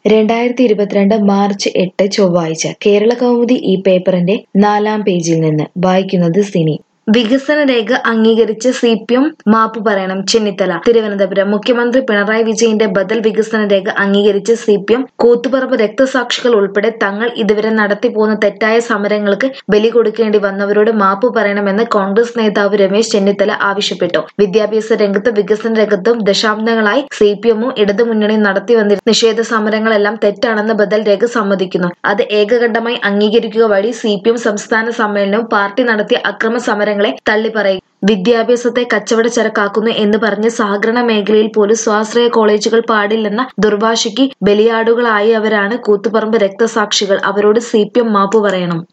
രണ്ടായിരത്തി ഇരുപത്തിരണ്ട് മാർച്ച് എട്ട് ചൊവ്വാഴ്ച കേരള കൗമുദി ഈ പേപ്പറിന്റെ നാലാം പേജിൽ നിന്ന് വായിക്കുന്നത് സിനി വികസന രേഖ അംഗീകരിച്ച് സി പി എം മാപ്പ് പറയണം ചെന്നിത്തല തിരുവനന്തപുരം മുഖ്യമന്ത്രി പിണറായി വിജയന്റെ ബദൽ വികസന രേഖ അംഗീകരിച്ച് സി പി എം കൂത്തുപറമ്പ് രക്തസാക്ഷികൾ ഉൾപ്പെടെ തങ്ങൾ ഇതുവരെ നടത്തിപ്പോന്ന തെറ്റായ സമരങ്ങൾക്ക് ബലി കൊടുക്കേണ്ടി വന്നവരോട് മാപ്പ് പറയണമെന്ന് കോൺഗ്രസ് നേതാവ് രമേശ് ചെന്നിത്തല ആവശ്യപ്പെട്ടു വിദ്യാഭ്യാസ രംഗത്ത് വികസന രംഗത്തും ദശാബ്ദങ്ങളായി സി പി എമ്മും ഇടതുമുന്നണിയും നടത്തി വന്നിരുന്ന നിഷേധ സമരങ്ങളെല്ലാം തെറ്റാണെന്ന് ബദൽ രേഖ സമ്മതിക്കുന്നു അത് ഏകകണ്ഠമായി അംഗീകരിക്കുക വഴി സി പി എം സംസ്ഥാന സമ്മേളനവും പാർട്ടി നടത്തിയ അക്രമ സമരങ്ങളെ തള്ളിപ്പറയും വിദ്യാഭ്യാസത്തെ കച്ചവട ചരക്കാക്കുന്നു എന്ന് പറഞ്ഞ് സഹകരണ മേഖലയിൽ പോലും സ്വാശ്രയ കോളേജുകൾ പാടില്ലെന്ന ദുർഭാഷയ്ക്ക് ബലിയാടുകളായവരാണ് കൂത്തുപറമ്പ് രക്തസാക്ഷികൾ അവരോട് സി പി എം മാപ്പ് പറയണം